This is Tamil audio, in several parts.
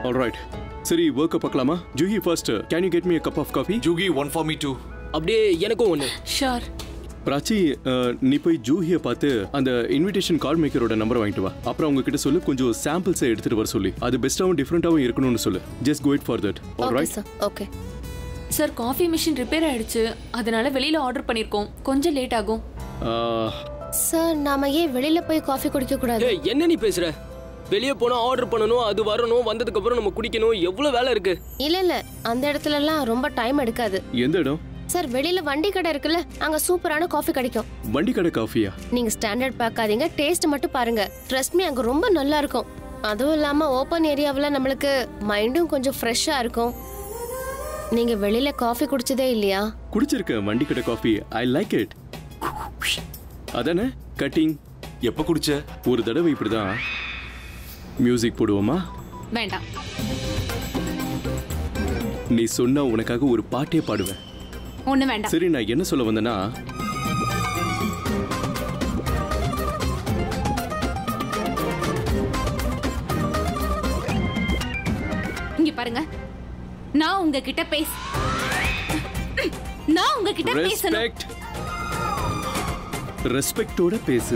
ஆல்ரைட் சரி ஒர்க்கை பார்க்கலாமா Juhi first can you get me cup of coffee Juhi one for me too அப்படியே எனக்கும் ஒன்று ஷோர் பிராச்சி அஹ், நீ போய் ஜூஹியை பார்த்து அந்த இன்விடேஷன் கார்டு மேக்கரோட நம்பர் வாங்கிட்டு வா அப்புறம் அவங்க கிட்ட சொல்லு கொஞ்சம் சாம்பிள்ஸை எடுத்துட்டு வர சொல்லி அது பெஸ்ட்டாகவும் டிஃப்ரெண்ட்டாகவும் இருக்கணும்னு சொல்லு just go it for that okay alright sir okay sir coffee machine repair ஆயிடுச்சு அதனால வெளியில ஆர்டர் பண்ணிருக்கோம் கொஞ்சம் லேட் ஆகும் சார் நாம ஏன் வெளியில போய் காஃபி குடிக்க கூடாது ஏய் என்ன நீ பேசுற வெளியே போனா ஆர்டர் பண்ணணும் அது வரணும் வந்ததுக்கு அப்புறம் நம்ம குடிக்கணும் எவ்வளவு வேலை இருக்கு இல்ல இல்ல அந்த இடத்துல எல்லாம் ரொம்ப டைம் எடுக்காது எந்த இடம் சார் வெளியில வண்டி கடை இருக்குல்ல அங்க சூப்பரான காஃபி கிடைக்கும் வண்டி கடை காஃபியா நீங்க ஸ்டாண்டர்ட் பார்க்காதீங்க டேஸ்ட் மட்டும் பாருங்க ட்ரஸ்ட் மீ அங்க ரொம்ப நல்லா இருக்கும் அதுவும் இல்லாம ஓப்பன் ஏரியாவில் நம்மளுக்கு மைண்டும் கொஞ்சம் ஃப்ரெஷ்ஷா இருக்கும் நீங்க வெளியில காஃபி குடிச்சதே இல்லையா குடிச்சிருக்கேன் வண்டி கடை காஃபி ஐ லைக் இட் அதானே கட்டிங் எப்போ குடிச்ச ஒரு தடவை இப்படிதான் மியூசிக் போடுவோமா வேண்டாம் நீ சொன்னா உனக்காக ஒரு பாட்டே பாடுவேன் ஒண்ணு வேண்டாம் சரி நான் என்ன சொல்ல வந்தேன்னா இங்க பாருங்க நான் உங்ககிட்ட பேச நான் உங்ககிட்ட பேசணும் ரெஸ்பெக்ட் ரெஸ்பெக்டோட பேசு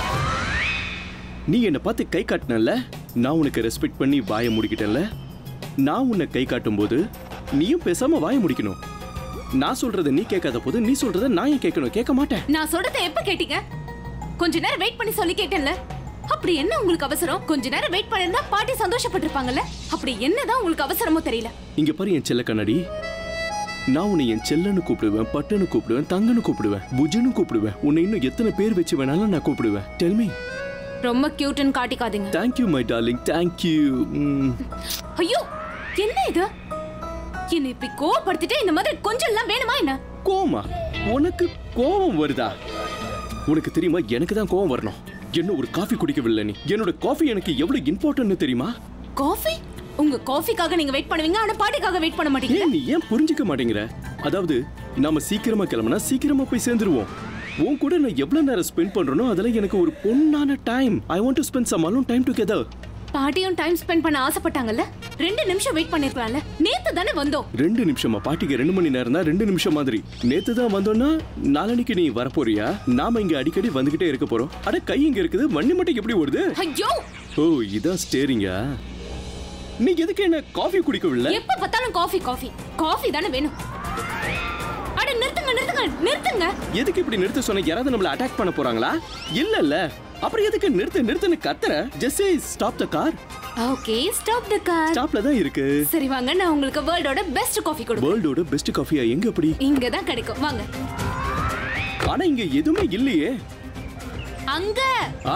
நீ என்னை பார்த்து கை காட்டினல்ல நான் உனக்கு ரெஸ்பெக்ட் பண்ணி வாயை முடிக்கிட்டேன்ல நான் உன்னை கை காட்டும் போது நீயும் பேசாம வாயை முடிக்கணும் நான் சொல்றத நீ கேட்காத போது நீ சொல்றத நான் ஏன் கேட்கணும் கேட்க மாட்டேன் நான் சொல்றத எப்ப கேட்டீங்க கொஞ்ச நேரம் வெயிட் பண்ணி சொல்லி கேட்டேன்ல அப்படி என்ன உங்களுக்கு அவசரம் கொஞ்ச நேரம் வெயிட் பண்ணிருந்தா பாட்டி சந்தோஷப்பட்டிருப்பாங்கல்ல அப்படி என்னதான் உங்களுக்கு அவசரமோ தெரியல இங்க பாரு என் செல்ல கண்ணாடி நான் உன்னை என் செல்லன்னு கூப்பிடுவேன் பட்டுன்னு கூப்பிடுவேன் தங்கன்னு கூப்பிடுவேன் புஜன்னு கூப்பிடுவேன் உன்னை இன்னும் எத்தனை பேர் வச்சு வேணாலும் நான் கூப்பிடுவேன் டெல் மீ ரொம்ப கியூட்னு காட்டிக்காதீங்க தேங்க்யூ மை டார்லிங் தேங்க்யூ ஐயோ என்ன இது என்ன இப்படி கோவப்படுத்திட்டு இந்த மாதிரி கொஞ்சம் எல்லாம் வேணுமா என்ன கோவமா உனக்கு கோவம் வருதா உனக்கு தெரியுமா எனக்கு தான் கோவம் வரணும் என்ன ஒரு காஃபி குடிக்கவில்லை நீ என்னோட காஃபி எனக்கு எவ்வளவு இம்பார்ட்டன்ட் தெரியுமா காஃபி உங்க காஃபிக்காக நீங்க வெயிட் பண்ணுவீங்க ஆனா பாட்டிக்காக வெயிட் பண்ண மாட்டீங்க ஏன் நீ ஏன் புரிஞ்சுக்க மாட்டேங்கிற அதாவது நாம சீக்கிரமா கிளம்புனா சீக்கிரமா போய் சேர்ந்துருவோம் உன் கூட நான் எவ்வளவு நேரம் ஸ்பெண்ட் பண்றேனோ அதெல்லாம் எனக்கு ஒரு பொண்ணான time I want to spend some alone time together பாட்டியும் டைம் ஸ்பெண்ட் பண்ண ஆசைப்பட்டாங்கல்ல ரெண்டு நிமிஷம் வெயிட் பண்ணிருக்கலாம்ல நேத்து தானே வந்தோம் ரெண்டு நிமிஷமா பாட்டிக்கு ரெண்டு மணி நேரம் தான் ரெண்டு நிமிஷம் மாதிரி நேத்து தான் வந்தோம்னா நாளன்னைக்கு நீ வரப்போறியா நாம இங்க அடிக்கடி வந்துகிட்டே இருக்க போறோம் அட கை இங்க இருக்குது வண்டி மட்டும் எப்படி ஓடுது ஐயோ ஓ இதான் ஸ்டேரிங்கா நீ எதுக்கு என்ன காஃபி குடிக்கவில்லை எப்ப பார்த்தாலும் காஃபி காஃபி காஃபி தானே வேணும் அட நிறுத்துங்க நிறுத்துங்க நிறுத்துங்க எதுக்கு இப்படி நிறுத்த சொன்ன யாராவது நம்மள அட்டாக் பண்ண போறாங்களா இல்ல இல்ல அப்புறம் எதுக்கு நிறுத்து நிறுத்துன்னு கத்துற just stop the car okay stop the car ஸ்டாப்ல தான் இருக்கு சரி வாங்க நான் உங்களுக்கு வேர்ல்டோட பெஸ்ட் காஃபி கொடுப்பேன் வேர்ல்டோட பெஸ்ட் காஃபியா எங்க அப்படி இங்க தான் கிடைக்கும் வாங்க ஆனா இங்க எதுவுமே இல்லையே அங்க ஆ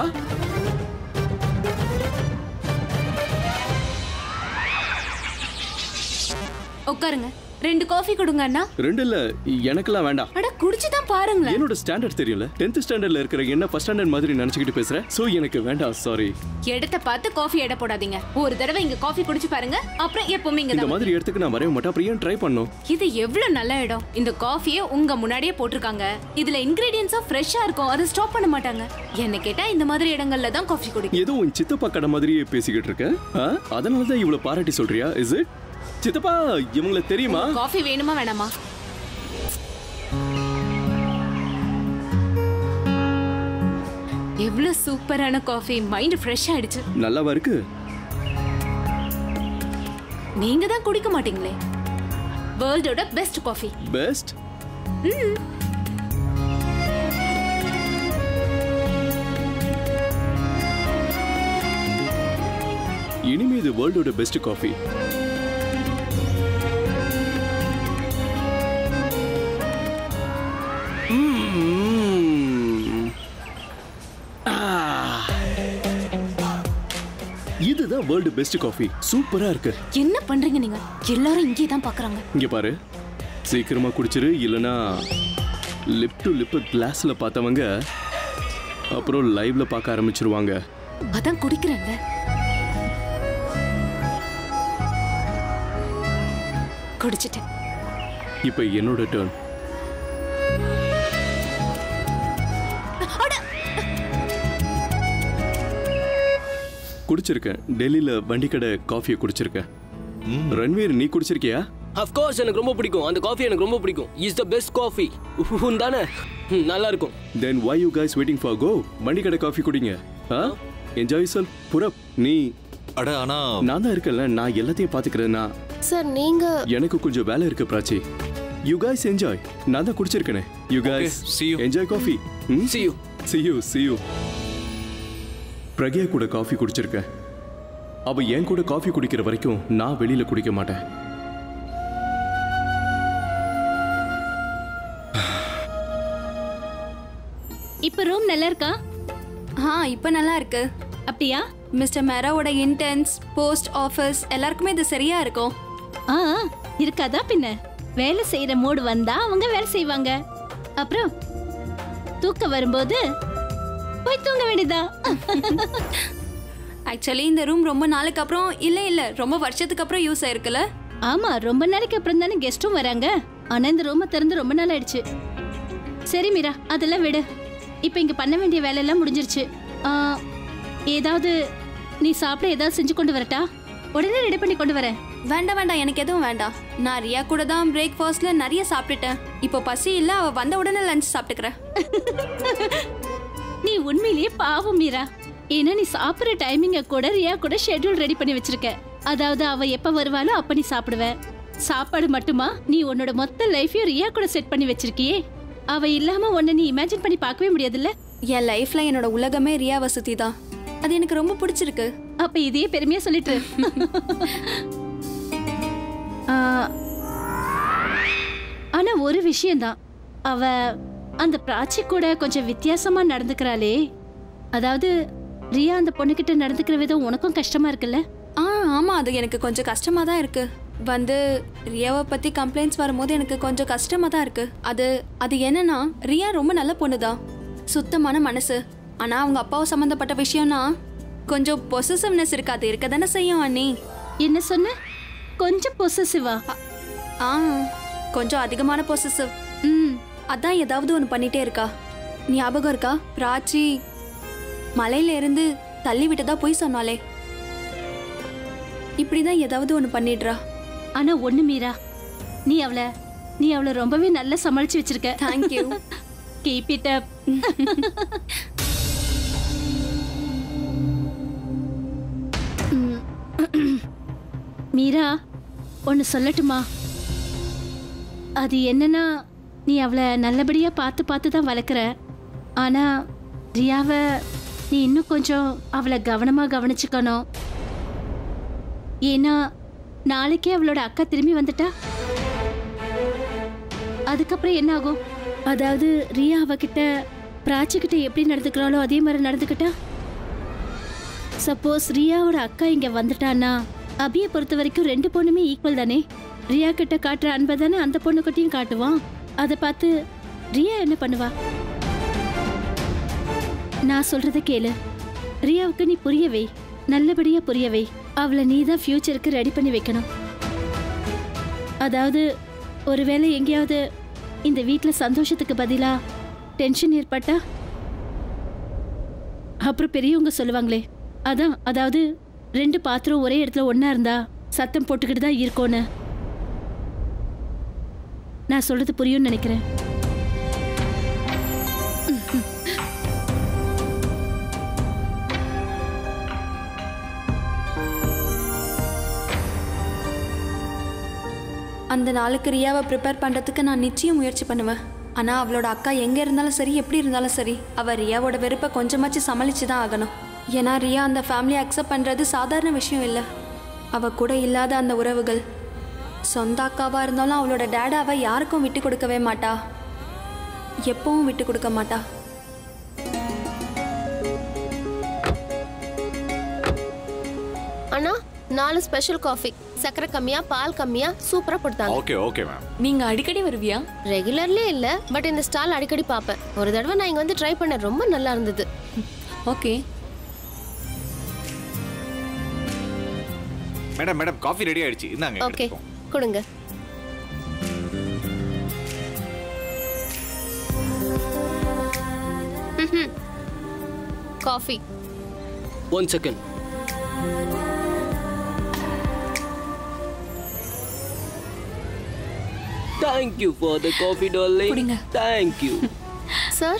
உட்காருங்க ரெண்டு காஃபி கொடுங்க அண்ணா ரெண்டு இல்ல எனக்கெல்லாம் வேண்டாம் அட குடிச்சு தான் பாருங்களேன் என்னோட ஸ்டாண்டர்ட் தெரியல 10th ஸ்டாண்டர்ட்ல இருக்கிற என்ன ஃபர்ஸ்ட் ஸ்டாண்டர்ட் மாதிரி நினைச்சுக்கிட்டு பேசுற சோ எனக்கு வேண்டாம் சாரி இடத்த பார்த்து காஃபி எடை போடாதீங்க ஒரு தடவை இங்க காஃபி குடிச்சு பாருங்க அப்புறம் எப்பவுமே இங்க இந்த தான் மாதிரி இடத்துக்கு நான் வரவே மாட்டேன் அப்புறம் ஏன் ட்ரை பண்ணோம் இது எவ்வளவு நல்ல இடம் இந்த காஃபியை உங்க முன்னாடியே போட்டிருக்காங்க இதுல இன்கிரீடியன்ஸும் ஃப்ரெஷ்ஷா இருக்கும் அதை ஸ்டாப் பண்ண மாட்டாங்க என்ன கேட்டா இந்த மாதிரி இடங்கள்ல தான் காஃபி குடிக்கும் ஏதோ உன் சித்தப்பா கடை மாதிரியே பேசிக்கிட்டு இருக்க ஆ? அதனால தான் இவ்வளவு பாராட்டி சொல்றியா இஸ் இட் சித்தப்பா இவங்கள தெரியுமா காஃபி வேணுமா வேணாமா எவ்வளவு சூப்பரான காஃபி மைண்ட் ஃப்ரெஷ் ஆயிடுச்சு நல்லாவா இருக்கு நீங்க தான் குடிக்க மாட்டீங்களே வேர்ல்டோட பெஸ்ட் காஃபி பெஸ்ட் இனிமே இது வேர்ல்டோட பெஸ்ட் காஃபி இதுதான் வேர்ல்டு பெஸ்ட் காஃபி சூப்பரா இருக்கு என்ன பண்றீங்க நீங்க எல்லாரும் இங்கே தான் பாக்குறாங்க இங்க பாரு சீக்கிரமா குடிச்சிரு இல்லனா லிப் டு லிப் கிளாஸ்ல பார்த்தவங்க அப்புறம் லைவ்ல பார்க்க ஆரம்பிச்சிருவாங்க அதான் குடிக்கிறேன்ல குடிச்சிட்டேன் இப்போ என்னோட டர்ன் குடிச்சிருக்கேன் டெல்லியில வண்டி கடை காஃபியை குடிச்சிருக்கேன் ரன்வீர் நீ குடிச்சிருக்கியா அஃப்கோர்ஸ் எனக்கு ரொம்ப பிடிக்கும் அந்த காஃபி எனக்கு ரொம்ப பிடிக்கும் இஸ் த பெஸ்ட் காஃபி தானே ம், நல்லா இருக்கும் then why you guys waiting for go வண்டி கடை காஃபி குடிங்க என்ஜாய் சொல் புறப் நீ அட ஆனா நான் தான் இருக்கேன்ல நான் எல்லாத்தையும் பாத்துக்கிறேன் நான் சார் நீங்க எனக்கு கொஞ்சம் வேலை இருக்கு பிராச்சி யூ கைஸ் என்ஜாய் நான் தான் குடிச்சிருக்கேனே you guys see you. Enjoy coffee See you. see you see you Pragya கூட காஃபி குடிச்சிருக்கேன் அவ என் கூட காஃபி குடிக்கிற வரைக்கும் நான் வெளியில குடிக்க மாட்டேன் இப்ப ரூம் நல்லா இருக்கா ஆ இப்போ நல்லா இருக்கு அப்படியா மிஸ்டர் மேராவோட இன்டென்ஸ் போஸ்ட் ஆஃபீஸ் எல்லாருக்குமே இது சரியா இருக்கும் ஆ இருக்காதா பின்ன வேலை செய்யற மூடு வந்தா அவங்க வேலை செய்வாங்க அப்புறம் தூக்கம் வரும்போது போய் தூங்க வேண்டியதா ஆக்சுவலி இந்த ரூம் ரொம்ப நாளுக்கு அப்புறம் இல்ல இல்ல ரொம்ப வருஷத்துக்கு அப்புறம் யூஸ் ஆயிருக்குல்ல ஆமா ரொம்ப நாளைக்கு அப்புறம் தானே கெஸ்டும் வராங்க ஆனா இந்த ரூமை திறந்து ரொம்ப நாள் ஆயிடுச்சு சரி மீரா அதெல்லாம் விடு இப்போ இங்க பண்ண வேண்டிய வேலையெல்லாம் முடிஞ்சிருச்சு ஆ, ஏதாவது நீ சாப்பிட ஏதாவது செஞ்சு கொண்டு வரட்டா உடனே ரெடி பண்ணி கொண்டு வரேன் வேண்டாம் வேண்டாம் எனக்கு எதுவும் வேண்டாம் நான் ரியா கூட தான் பிரேக்ஃபாஸ்ட்ல நிறைய சாப்பிட்டுட்டேன் இப்போ பசி இல்ல அவ வந்த உடனே லஞ்ச் சாப்பிட்டுக்கிறேன் நீ உண்மையிலேயே பாவம் மீரா ஏன்னா நீ சாப்பிடுற டைமிங்க கூட ரியா கூட ஷெட்யூல் ரெடி பண்ணி வச்சிருக்க அதாவது அவ எப்ப வருவாளோ அப்ப நீ சாப்பிடுவ சாப்பாடு மட்டுமா நீ உன்னோட மொத்த லைஃபையும் ரியா கூட செட் பண்ணி வச்சிருக்கியே அவ இல்லாம உன்னை நீ இமேஜின் பண்ணி பார்க்கவே முடியாதுல்ல என் லைஃப்ல என்னோட உலகமே ரியா வசதி தான் அது எனக்கு ரொம்ப பிடிச்சிருக்கு அப்ப இதையே பெருமையா சொல்லிட்டு இரு. ஆ, ஆனா ஒரு விஷயம்தான் அவ அந்த பிராச்சி கூட கொஞ்சம் வித்தியாசமா நடந்துக்கிறாளே அதாவது ரியா அந்த பொண்ணுகிட்ட நடந்துக்கிற விதம் உனக்கும் கஷ்டமா இருக்குல்ல ஆ ஆமா அது எனக்கு கொஞ்சம் கஷ்டமா தான் இருக்கு வந்து ரியாவை பத்தி கம்ப்ளைண்ட்ஸ் வரும்போது எனக்கு கொஞ்சம் கஷ்டமா தான் இருக்கு அது அது என்னன்னா ரியா ரொம்ப நல்ல பொண்ணுதான் சுத்தமான மனசு ஆனா அவங்க அப்பாவை சம்மந்தப்பட்ட விஷயம்னா கொஞ்சம் பொசசிவ்னஸ் இருக்கு அது இருக்க தானே செய்யும் அண்ணி என்ன சொன்ன கொஞ்சம் பொசசிவா ஆ கொஞ்சம் அதிகமான பொசசிவ் ம் அதான் ஏதாவது ஒன்று பண்ணிட்டே இருக்கா ஞாபகம் இருக்கா பிராச்சி மலையில இருந்து தள்ளி விட்டதா போய் சொன்னாலே இப்படிதான் ஏதாவது ஒன்று பண்ணிடுறா ஆனா ஒண்ணு மீரா நீ அவளை நீ அவளை ரொம்பவே நல்லா சமாளிச்சு வச்சிருக்க thank you keep it up Meera ஒன்று சொல்லட்டுமா அது என்னன்னா நீ அவளை நல்லபடியா பார்த்து பார்த்து தான் வளர்க்குற ஆனா ரியாவை நீ இன்னும் கொஞ்சம் அவளை கவனமா கவனிச்சுக்கணும் ஏன்னா நாளைக்கே அவளோட அக்கா திரும்பி வந்துட்டா அதுக்கப்புறம் என்ன ஆகும் அதாவது ரியா அவகிட்ட பிராச்சி கிட்ட எப்படி நடந்துக்கிறாளோ அதே மாதிரி நடந்துக்கிட்டா சப்போஸ் ரியாவோட அக்கா இங்க வந்துட்டான்னா அபியை பொறுத்த வரைக்கும் ரெண்டு பொண்ணுமே ஈக்குவல் தானே ரியா கிட்ட காட்டுற அன்பை தானே அந்த பொண்ணுக்கிட்டையும் காட்டுவான் அதை பார்த்து ரியா என்ன பண்ணுவா நான் சொல்றத கேளு ரியாவுக்கு நீ புரிய வை நல்லபடியா புரிய வை அவளை நீ தான் ஃபியூச்சருக்கு ரெடி பண்ணி வைக்கணும் அதாவது ஒருவேளை எங்கேயாவது இந்த வீட்டில் சந்தோஷத்துக்கு பதிலா டென்ஷன் ஏற்பட்டா அப்புறம் பெரியவங்க சொல்லுவாங்களே அதான் அதாவது ரெண்டு பாத்திரம் ஒரே இடத்துல ஒண்ணா இருந்தா சத்தம் போட்டுக்கிட்டு தான் இருக்கோன்னு நான் சொல்றது புரியும்னு நினைக்கிறேன் அந்த நாளுக்கு ரியாவை ப்ரிப்பேர் பண்ணுறதுக்கு நான் நிச்சயம் முயற்சி பண்ணுவேன் ஆனால் அவளோட அக்கா எங்கே இருந்தாலும் சரி எப்படி இருந்தாலும் சரி அவள் ரியாவோட வெறுப்பை கொஞ்சமாச்சும் சமாளித்து தான் ஆகணும் ஏன்னா ரியா அந்த ஃபேமிலியை அக்செப்ட் பண்ணுறது சாதாரண விஷயம் இல்லை அவள் கூட இல்லாத அந்த உறவுகள் சொந்த அக்காவாக இருந்தாலும் அவளோட டேடை அவள் யாருக்கும் விட்டு கொடுக்கவே மாட்டா எப்பவும் விட்டு கொடுக்க மாட்டா அண்ணா நாலு ஸ்பெஷல் காஃபி சக்கரை கம்மியா பால் கம்மியா சூப்பரா போட்டாங்க ஓகே ஓகே மேம் நீங்க அடிக்கடி வருவியா ரெகுலர்லயே இல்ல பட் இந்த ஸ்டால் அடிக்கடி பார்ப்பேன் ஒரு தடவை நான் இங்க வந்து ட்ரை பண்ணேன் ரொம்ப நல்லா இருந்தது okay madam madam coffee ready ஆயிடுச்சு இந்தாங்க ஓகே எடுத்துக்கோங்க. கொடுங்க coffee one second thank you for the coffee darling குடிங்க. Thank you sir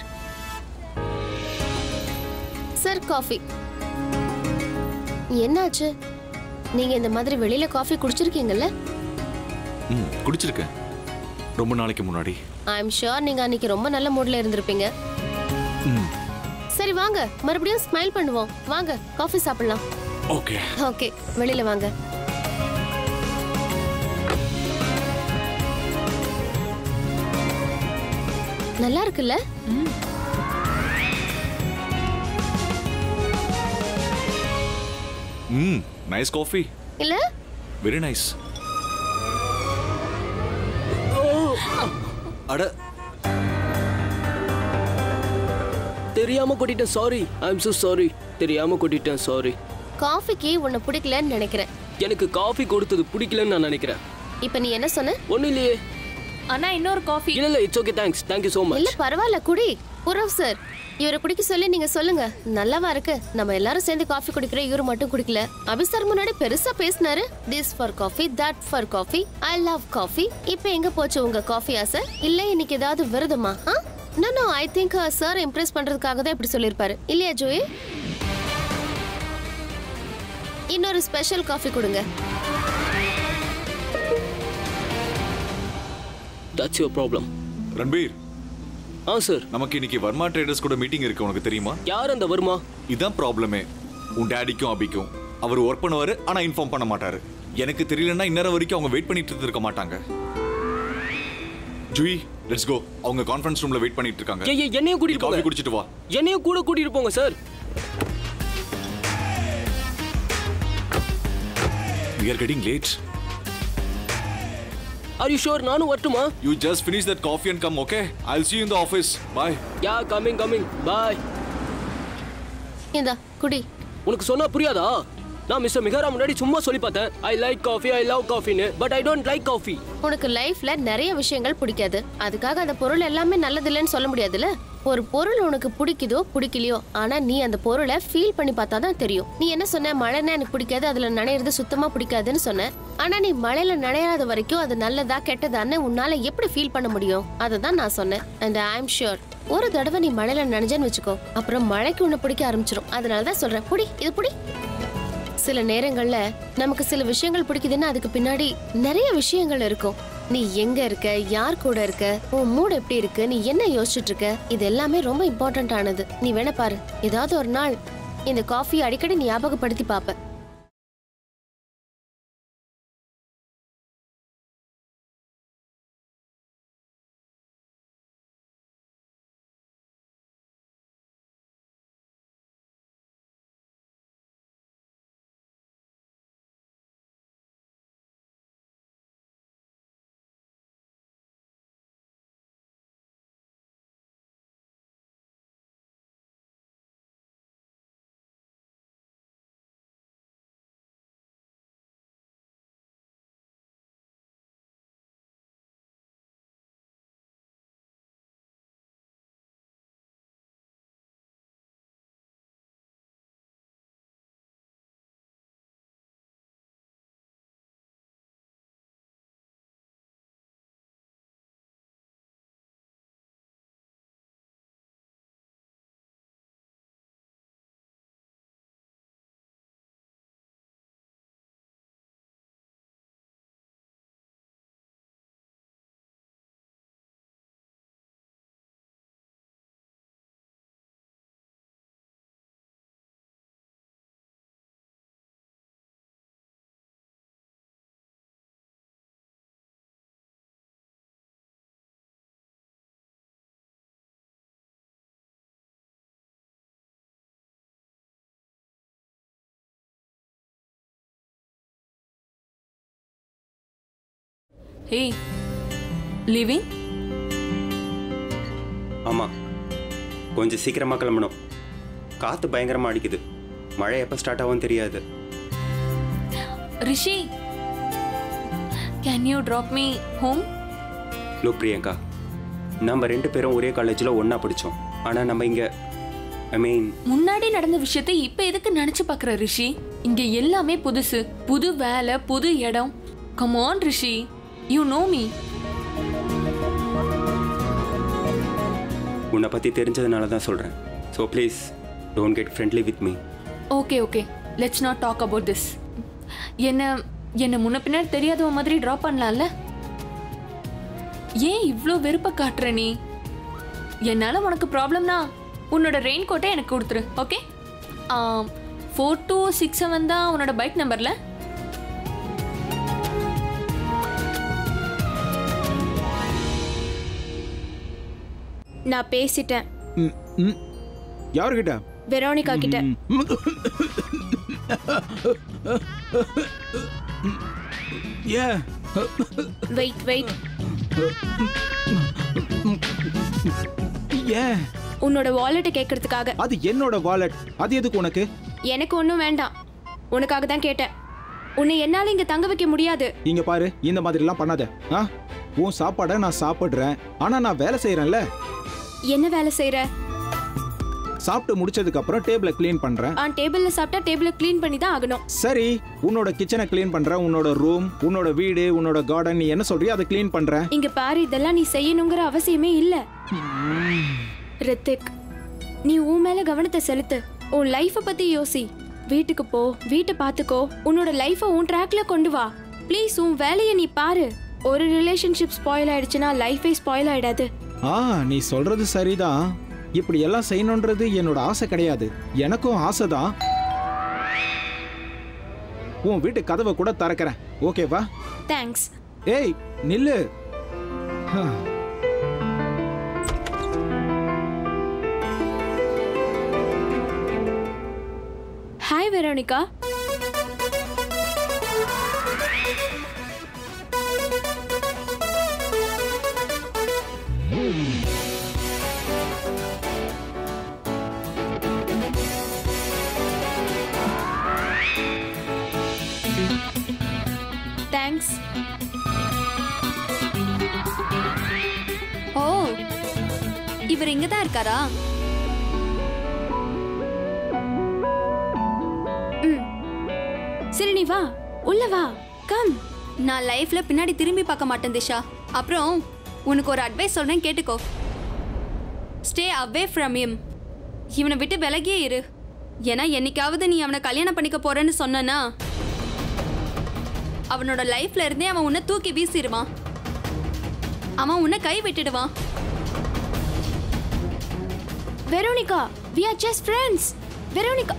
sir coffee என்னாச்சு நீங்க இந்த மாதிரி வெளியில காஃபி குடிச்சிருக்கீங்கல்ல ம் குடிச்சிருக்கேன் ரொம்ப நாளைக்கு முன்னாடி ஐ எம் ஷுர் நீங்க அன்னைக்கு ரொம்ப நல்ல மூட்ல இருந்திருப்பீங்க ம் சரி வாங்க மறுபடியும் ஸ்மைல் பண்ணுவோம் வாங்க காஃபி சாப்பிடலாம் ஓகே ஓகே வெளியில வாங்க நல்லா இருக்குல்ல ம் நைஸ் காஃபி இல்ல வெரி நைஸ் அட தெரியாம கொட்டிட்டேன் sorry I am so sorry தெரியாம கொட்டிட்டேன் சாரி காஃபிக்கு உன்னை பிடிக்கலன்னு நினைக்கிறேன் எனக்கு காஃபி கொடுத்தது பிடிக்கலன்னு நான் நினைக்கிறேன் இப்ப நீ என்ன சொன்ன ஒன்றும் இல்லையே அண்ணா இன்னொரு காஃபி இல்ல இல்ல it's okay thanks thank you so இல்ல மச் பரவாயில்ல குடி புரவ் சார் இவரை குடிக்க சொல்லி நீங்க சொல்லுங்க நல்லாவா இருக்கு நம்ம எல்லாரும் சேர்ந்து காஃபி குடிக்கிறோம் இவரு மட்டும் குடிக்கல அபி சார் முன்னாடி பெருசா பேசினாரு this for coffee that for coffee I love coffee இப்போ எங்க போச்சு உங்க காஃபி ஆசை இல்ல இன்னைக்கு ஏதாவது விருதுமா no no I think sir impress பண்றதுக்காக தான் இப்படி சொல்லியிருப்பாரு இல்லையா ஜோயி இன்னொரு ஸ்பெஷல் காஃபி கொடுங்க தட்ஸ் யுவர் ப்ராப்ளம் ரன்பீர் ஆ சார் நமக்கு இன்னைக்கு வர்மா ட்ரேடர்ஸ் கூட மீட்டிங் இருக்கு உனக்கு தெரியுமா யார் அந்த வருமா இதான் ப்ராப்ளமே உன் டேடிக்கும் அபிக்கும் அவர் ஒர்க் பண்ணுவாரு ஆனா இன்ஃபார்ம் பண்ண மாட்டாரு எனக்கு தெரியலன்னா இந்நேரம் வரைக்கும் அவங்க வெயிட் பண்ணிட்டு இருக்க மாட்டாங்க ஜூயி லெட்ஸ் கோ அவங்க கான்ஃபரன்ஸ் ரூம்ல வெயிட் பண்ணிட்டு இருக்காங்க ஏய் ஏய், என்னையும் கூட்டிட்டு காஃபி போங்க குடிச்சிட்டு வா என்னையும் கூட கூட்டிட்டு போங்க sir we are getting late are you sure நானும் வரட்டுமா you just finish that coffee and come okay i'll see you in the office bye yeah coming coming bye இந்தா குடி உனக்கு சொன்னா புரியாதா நான் மிஸ்டர் மிகாரா முன்னாடி சும்மா சொல்லி பார்த்தேன் I like coffee I love காஃபின்னு but I don't like coffee உனக்கு லைஃப்ல நிறைய விஷயங்கள் பிடிக்காது அதுக்காக அந்த பொருள் எல்லாமே நல்லதில்லைன்னு சொல்ல முடியாதுல்ல ஒரு பொருள் உனக்கு பிடிக்குதோ பிடிக்கலையோ ஆனா நீ அந்த பொருளை ஃபீல் பண்ணி பார்த்தா தான் தெரியும் நீ என்ன சொன்ன மழைன்னா எனக்கு பிடிக்காது அதுல நனையிறது சுத்தமா பிடிக்காதுன்னு சொன்ன ஆனா நீ மழையில நனையாத வரைக்கும் அது நல்லதா கெட்டதான்னு உன்னால எப்படி ஃபீல் பண்ண முடியும் அதை தான் நான் சொன்னேன் அண்ட் ஐ எம் ஷூர் ஒரு தடவை நீ மழையில நனைஞ்சேன்னு வச்சுக்கோ அப்புறம் மழைக்கு உன்னை பிடிக்க ஆரம்பிச்சிடும் அதனால தான் சொல்றேன் புடி இது புடி சில நேரங்கள்ல நமக்கு சில விஷயங்கள் பிடிக்குதுன்னா அதுக்கு பின்னாடி நிறைய விஷயங்கள் இருக்கும் நீ எங்க இருக்க யார் கூட இருக்க உன் மூட் எப்படி இருக்கு நீ என்ன யோசிச்சுட்டு இருக்க இது எல்லாமே ரொம்ப இம்பார்ட்டன்ட் ஆனது நீ வேணா பாரு ஏதாவது ஒரு நாள் இந்த காஃபி அடிக்கடி ஞாபகப்படுத்தி பாப்ப ஏய் லிவிங் ஆமாம் கொஞ்சம் சீக்கிரமாக கிளம்பணும் காற்று பயங்கரமாக அடிக்குது மழை எப்போ ஸ்டார்ட் ஆகும் தெரியாது Rishi can you drop me home லோ பிரியங்கா நம்ம ரெண்டு பேரும் ஒரே காலேஜில் ஒன்றா படித்தோம் ஆனால் நம்ம இங்கே ஐ மீன் முன்னாடி நடந்த விஷயத்தை இப்ப எதுக்கு நினைச்சு பார்க்குற ரிஷி இங்க எல்லாமே புதுசு புது வேலை புது இடம் come on Rishi you know me உன்னை பற்றி தெரிஞ்சதுனால தான் சொல்கிறேன் so please don't get friendly with me okay okay let's not talk about this என்ன என்ன முன்ன பின்னாடி தெரியாதவ மாதிரி ட்ராப் பண்ணலாம்ல ஏன் இவ்ளோ வெறுப்ப காட்டுற நீ என்னால உனக்கு ப்ராப்ளம்னா உன்னோட ரெயின் கோட்டை எனக்கு கொடுத்துரு okay four two six seven தான் உன்னோட பைக் நம்பர்ல நான் பேசிட்டேன் ம், ம். யாருக்கிட்ட வெரோனிகா கிட்ட ஏன் வெயிட் வெயிட் ஏன் உன்னோட வாலெட்டை கேட்கறதுக்காக அது என்னோட வாலெட் அது எதுக்கு உனக்கு எனக்கு ஒன்றும் வேண்டாம் உனக்காக தான் கேட்டேன் உன்னை என்னால இங்க தங்க வைக்க முடியாது இங்க பாரு இந்த மாதிரிலாம் பண்ணாத ஆ உன் சாப்பாடை நான் சாப்பிடுறேன் ஆனா நான் வேலை செய்யறேன்ல என்ன வேலை செய்யற சாப்பிட்டு முடிச்சதுக்கு அப்புறம் டேபிளை க்ளீன் பண்றேன் ஆ டேபிள்ல சாப்பிட்டா டேபிளை க்ளீன் பண்ணி தான் ஆகணும் சரி உன்னோட கிச்சனை க்ளீன் பண்றேன் உன்னோட ரூம் உன்னோட வீடு உன்னோட கார்டன் நீ என்ன சொல்றியோ அதை க்ளீன் பண்றேன் இங்க பாரு இதெல்லாம் நீ செய்யணுங்கிற அவசியமே இல்ல ரித்திக் நீ உன் மேல கவனத்தை செலுத்து உன் லைஃப பத்தி யோசி வீட்டுக்கு போ வீட்டை பாத்துக்கோ உன்னோட லைஃப உன் ட்ராக்ல கொண்டு வா ப்ளீஸ் உன் வேலையை நீ பாரு ஒரு ரிலேஷன்ஷிப் ஸ்பாயில் ஆயிடுச்சுன்னா லைஃபே ஸ்பாயில் ஆயிடாது ஆ நீ சொல்றது சரிதான் இப்படி எல்லாம் செய்யணுன்றது என்னோட ஆசை கிடையாது எனக்கும் ஆசை தான் உன் வீட்டு கதவை கூட திறக்கிறேன் ஓகேவா தேங்க்ஸ் ஏய் நில்லு ஹ. ஹாய் வெரோனிகா தேங்க்ஸ் ஓ இவர் இங்க தான் இருக்காரா ம் சரி நீ வா உள்ள வா கம் நான் லைஃப்ல பின்னாடி திரும்பி பார்க்க மாட்டேன் திஷா அப்புறம் உனக்கு ஒரு அட்வைஸ் சொல்றேன் கேட்டுக்கோ ஸ்டே அவே ஃப்ரம் him இவனை விட்டு விலகியே இரு ஏன்னா என்னைக்காவது நீ அவனை கல்யாணம் பண்ணிக்க போறேன்னு சொன்னனா அவனோட லைஃப்ல இருந்தே அவன் உன்னை தூக்கி வீசிடுவான் அவன் உன்னை கை விட்டுடுவான் Veronica we are just friends Veronica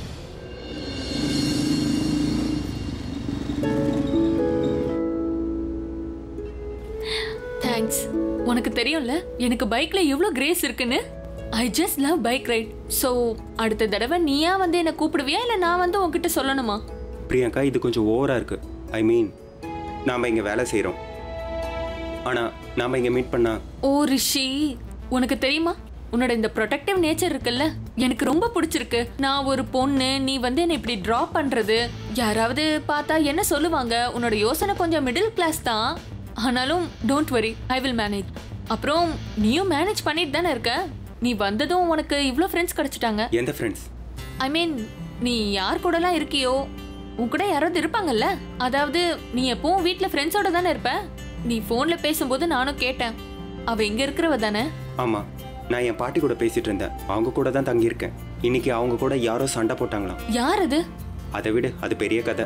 thanks உனக்கு தெரியும்ல எனக்கு பைக்ல எவ்வளோ கிரேஸ் இருக்குன்னு I just love bike ride so அடுத்த தடவை நீயா வந்து என்னை கூப்பிடுவியா இல்லை நான் வந்து உன்கிட்ட சொல்லணுமா பிரியங்கா இது கொஞ்சம் ஓவராக இருக்கு ஐ மீன் நாம் இங்கே வேலை செய்கிறோம் ஆனால் நாம் இங்கே மீட் பண்ணா ஓ ரிஷி உனக்கு தெரியுமா உன்னோட இந்த ப்ரொடெக்டிவ் நேச்சர் இருக்குல்ல எனக்கு ரொம்ப பிடிச்சிருக்கு நான் ஒரு பொண்ணு நீ வந்து என்னை இப்படி ட்ராப் பண்றது யாராவது பார்த்தா என்ன சொல்லுவாங்க உன்னோட யோசனை கொஞ்சம் மிடில் கிளாஸ் தான் ஆனாலும் don't worry I will manage அப்புறம் நீயும் மேனேஜ் பண்ணிட்டு தானே இருக்க நீ வந்ததும் உனக்கு இவ்வளோ ஃப்ரெண்ட்ஸ் கிடைச்சிட்டாங்க எந்த ஃப்ரெண்ட்ஸ் ஐ மீன் நீ யார் கூடலாம் இருக்கியோ உன் கூட யாராவது இருப்பாங்கல்ல அதாவது நீ எப்பவும் வீட்டில் ஃப்ரெண்ட்ஸோட தானே இருப்ப நீ ஃபோனில் பேசும்போது நானும் கேட்டேன் அவ இங்கே இருக்கிறவ தானே ஆமாம் நான் என் பாட்டி கூட பேசிட்டு இருந்தேன் அவங்க கூட தான் தங்கியிருக்கேன் இன்னைக்கு அவங்க கூட யாரோ சண்டை போட்டாங்களாம் யார் அது அதை விடு அது பெரிய கதை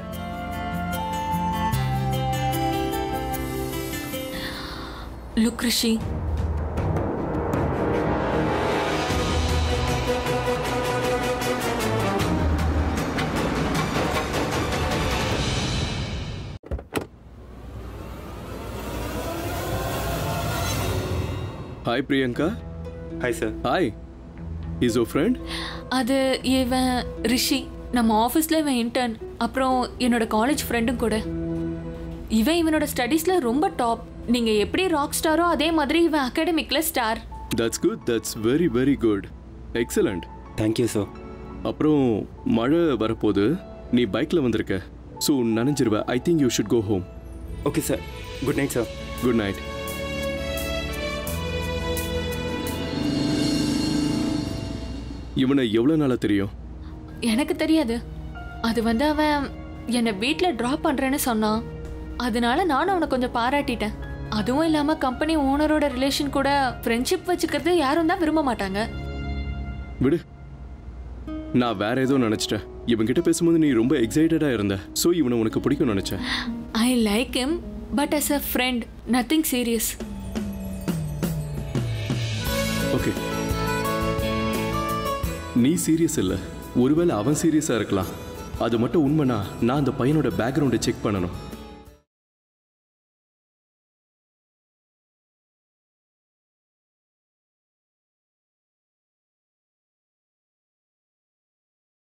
look Rishi hi Priyanka hi sir hi is oh friend அது இவன் ரிஷி நம்ம ஆஃபீஸில் இவன் இன்டர்ன் அப்புறம் என்னோட காலேஜ் ஃப்ரெண்டும் கூட இவன் இவனோட ஸ்டடீஸில் ரொம்ப டாப் நீங்கள் எப்படி ராக் ஸ்டாரோ அதே மாதிரி இவன் அகாடமிக்கில் star that's good that's very very good excellent thank you sir அப்புறம் மழை வரப்போது நீ பைக்கில் வந்திருக்க ஸோ நனைஞ்சிருவ I think you should go home okay sir good night sir good night இவனை எவ்வளோ நாளாக தெரியும் எனக்கு தெரியாது அது வந்து அவன் என்னை வீட்டில் ட்ராப் பண்ணுறேன்னு சொன்னான் அதனால நானும் அவனை கொஞ்சம் பாராட்டிட்டேன் அதுவும் இல்லாமல் கம்பெனி ஓனரோட ரிலேஷன் கூட ஃப்ரெண்ட்ஷிப் வச்சுக்கிறது யாரும் தான் விரும்ப மாட்டாங்க விடு நான் வேற ஏதோ நினைச்சிட்டேன் இவன்கிட்ட பேசும்போது நீ ரொம்ப எக்ஸைட்டடா இருந்த ஸோ இவனை உனக்கு பிடிக்கும் நினைச்சேன் I like him but as a friend nothing serious okay நீ சீரியஸ் இல்ல ஒருவேளை அவன் சீரியஸா இருக்கலாம் அது மட்டும் உண்மைனா நான் அந்த பையனோட பேக்ரவுண்டை செக் பண்ணணும்